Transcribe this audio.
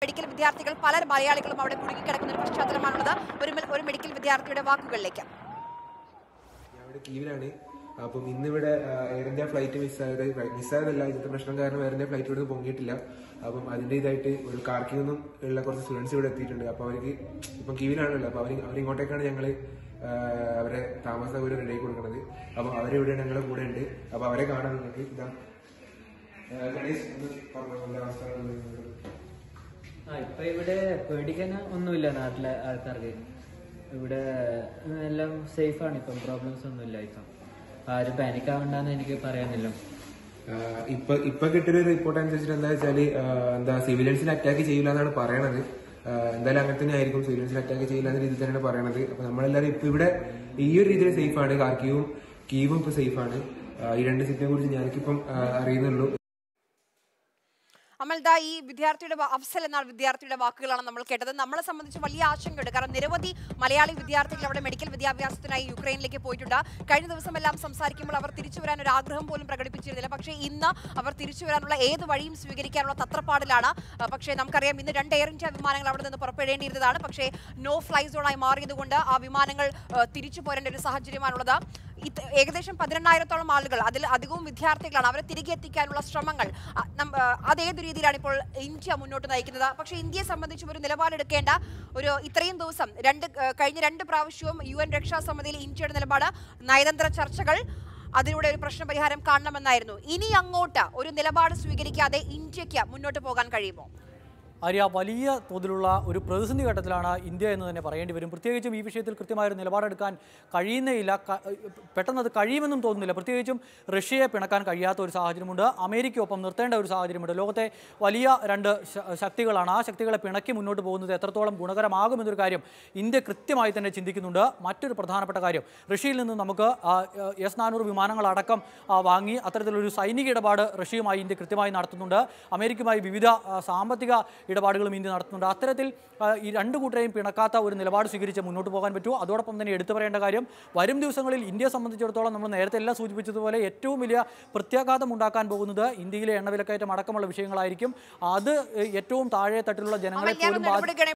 Medical വിദ്യാർത്ഥികൾ പല മലയാളികളും അവിടെ കുടുങ്ങിക്കിടക്കുന്ന ഒരു പശ്ചാത്തലമാണുള്ളത് ഒരു മെ- ഒരു മെഡിക്കൽ വിദ്യാർത്ഥിയുടെ വാക്കുകളിലേക്ക് ഞാൻ ഇവിടെ കീവിലാണ് അപ്പം ഇന്നിവിടെ എയർ ഇന്ത്യ ഫ്ലൈറ്റ് മിസ്സായത് മിസ്സായതല്ല ഇന്നത്തെ പ്രശ്നം കാരണം എയർ ഇന്ത്യ ഫ്ലൈറ്റ് ഇവിടെ പൊങ്ങിയിട്ടില്ല അപ്പം അതിന്റെ ഇതായിട്ട് ഒരു കാർക്കിൽ നിന്നും ഉള്ള കുറച്ച് സ്റ്റുഡൻസ് ഇവിടെ എത്തിയിട്ടുണ്ട് അപ്പൊ അവർക്ക് ഇപ്പം കീവിലാണല്ലോ അപ്പൊ അവർ അവരിങ്ങോട്ടേക്കാണ് ഞങ്ങൾ അവരെ താമസ സൗകര്യം റെഡി കൊടുക്കുന്നത് അപ്പം അവരിവിടെ ഞങ്ങളുടെ കൂടെ ഉണ്ട് അപ്പൊ അവരെ കാണാൻ നിങ്ങൾക്ക് ഇതാ ആ, ഗണേഷ് ഒന്ന് പറഞ്ഞോ, എന്താ അവസ്ഥ എന്നുള്ളത്. ആ ഇപ്പൊ ഇവിടെ പേടിക്കാൻ ഒന്നുമില്ല നാട്ടിലെ ആൾക്കാർക്ക് ഇവിടെ എല്ലാം സേഫ് ആണ് ഇപ്പം പ്രോബ്ലംസ് ഒന്നുമില്ല ഇപ്പം ആരും പാനിക് ആവണ്ടെന്ന് എനിക്ക് പറയാനില്ല ആഹ് ഇപ്പൊ ഇപ്പൊ കിട്ടിയൊരു റിപ്പോർട്ട് അനുസരിച്ചിട്ട് എന്താ വെച്ചാല് ആഹ് എന്താ സിവിലിയൻസിനെ അറ്റാക്ക് ചെയ്യില്ല എന്നാണ് പറയണത് ആഹ് എന്തായാലും അങ്ങനെ തന്നെ ആയിരിക്കും സിവിലിയൻസിനെ അറ്റാക്ക് ചെയ്യില്ല എന്ന രീതിയിൽ തന്നെയാണ് പറയണത് അപ്പൊ നമ്മളെല്ലാവരും ഇപ്പൊ ഇവിടെ ഈ ഒരു രീതിയിൽ സേഫ് ആണ് കാർക്കിയും കീവും ഇപ്പൊ സേഫ് ആണ് ആഹ് ഈ രണ്ട് സിറ്റിനെ കുറിച്ച് ഞാനിപ്പം അറിയുന്നുള്ളൂ അമൽദ ഈ വിദ്യാർത്ഥിയുടെ വാ- അഫ്സൽ എന്ന വിദ്യാർത്ഥിയുടെ വാക്കുകളാണ് നമ്മൾ കേട്ടത് നമ്മളെ സംബന്ധിച്ച് വലിയ ആശങ്കയുണ്ട് കാരണം നിരവധി മലയാളി വിദ്യാർത്ഥികൾ അവിടെ മെഡിക്കൽ വിദ്യാഭ്യാസത്തിനായി യുക്രൈനിലേക്ക് പോയിട്ടുണ്ട് കഴിഞ്ഞ ദിവസമെല്ലാം സംസാരിക്കുമ്പോൾ അവർ തിരിച്ചു വരാൻ ഒരു ആഗ്രഹം പോലും പ്രകടിപ്പിച്ചിരുന്നില്ല പക്ഷേ ഇന്ന് അവർ തിരിച്ചു വരാനുള്ള ഏത് വഴിയും സ്വീകരിക്കാനുള്ള തത്രപ്പാടിലാണ് ആ, പക്ഷേ നമുക്കറിയാം ഇന്ന് രണ്ട് എയർ ഇന്ത്യ വിമാനങ്ങൾ അവിടെ നിന്ന് പുറപ്പെടേണ്ടിയിരുന്നതാണ് പക്ഷേ നോ ഫ്ലൈ സോണായി മാറിയതുകൊണ്ട് ആ വിമാനങ്ങൾ ആ, തിരിച്ചു പോരേണ്ട ഒരു സാഹചര്യമാണുള്ളത് ഇത് ഏകദേശം പതിനെണ്ണായിരത്തോളം ആളുകൾ അതിൽ അധികവും വിദ്യാർത്ഥികളാണ് അവരെ തിരികെ എത്തിക്കാനുള്ള ശ്രമങ്ങൾ അ, നം- ആ, അതേത് രീതിയിലാണ് ഇപ്പോൾ ഇന്ത്യ മുന്നോട്ട് നയിക്കുന്നത് പക്ഷേ ഇന്ത്യയെ സംബന്ധിച്ചും ഒരു നിലപാടെടുക്കേണ്ട ഒരു ഇത്രയും ദിവസം രണ്ട് ആ, കഴിഞ്ഞ രണ്ട് പ്രാവശ്യവും യു എൻ രക്ഷാസമിതിയിൽ ഇന്ത്യയുടെ നിലപാട് നയതന്ത്ര ചർച്ചകൾ അതിലൂടെ ഒരു പ്രശ്ന പരിഹാരം കാണണമെന്നായിരുന്നു ഇനി അങ്ങോട്ട് ഒരു നിലപാട് സ്വീകരിക്കാതെ ഇന്ത്യക്ക് മുന്നോട്ട് പോകാൻ കഴിയുമോ ആര്യ വലിയ തോതിലുള്ള ഒരു പ്രതിസന്ധി ഘട്ടത്തിലാണ് ഇന്ത്യ എന്ന് തന്നെ പറയേണ്ടി വരും പ്രത്യേകിച്ചും ഈ വിഷയത്തിൽ കൃത്യമായ ഒരു നിലപാടെടുക്കാൻ കഴിയുന്നേയില്ല ക- പെട്ടെന്ന് അത് കഴിയുമെന്നും തോന്നുന്നില്ല പ്രത്യേകിച്ചും റഷ്യയെ പിണക്കാൻ കഴിയാത്ത ഒരു സാഹചര്യമുണ്ട് അമേരിക്കയൊപ്പം നിർത്തേണ്ട ഒരു സാഹചര്യമുണ്ട് ലോകത്തെ വലിയ രണ്ട് ശ- ശക്തികളാണ് ആ ശക്തികളെ പിണക്കി മുന്നോട്ട് പോകുന്നത് എത്രത്തോളം ഗുണകരമാകുമെന്നൊരു കാര്യം ഇന്ത്യ കൃത്യമായി തന്നെ ചിന്തിക്കുന്നുണ്ട് മറ്റൊരു പ്രധാനപ്പെട്ട കാര്യം റഷ്യയിൽ നിന്ന് നമുക്ക് ആ, എസ് നാനൂറ് വിമാനങ്ങളടക്കം ആ, വാങ്ങി അത്തരത്തിലൊരു സൈനിക ഇടപാട് റഷ്യയുമായി ഇന്ത്യ കൃത്യമായി നടത്തുന്നുണ്ട് അമേരിക്കയുമായി വിവിധ ആ, സാമ്പത്തിക ഇടപാടുകളും ഇന്ത്യ നടത്തുന്നുണ്ട് അത്തരത്തിൽ ആ, ഈ രണ്ട് കൂട്ടരെയും പിണക്കാത്ത ഒരു നിലപാട് സ്വീകരിച്ച് മുന്നോട്ട് പോകാൻ പറ്റൂ അതോടൊപ്പം തന്നെ എടുത്തു പറയേണ്ട കാര്യം വരും ദിവസങ്ങളിൽ ഇന്ത്യയെ സംബന്ധിച്ചിടത്തോളം നമ്മൾ നേരത്തെ എല്ലാം സൂചിപ്പിച്ചതുപോലെ ഏറ്റവും വലിയ പ്രത്യാഘാതം ഉണ്ടാക്കാൻ പോകുന്നത് ഇന്ത്യയിലെ എണ്ണവിലക്കയറ്റം അടക്കമുള്ള വിഷയങ്ങളായിരിക്കും അത് ഏറ്റവും താഴെ തട്ടിലുള്ള ജനങ്ങളെ അമൽ ഞാൻ പോലും ഒന്ന് ബാധി ഇടപെടുകയാണ്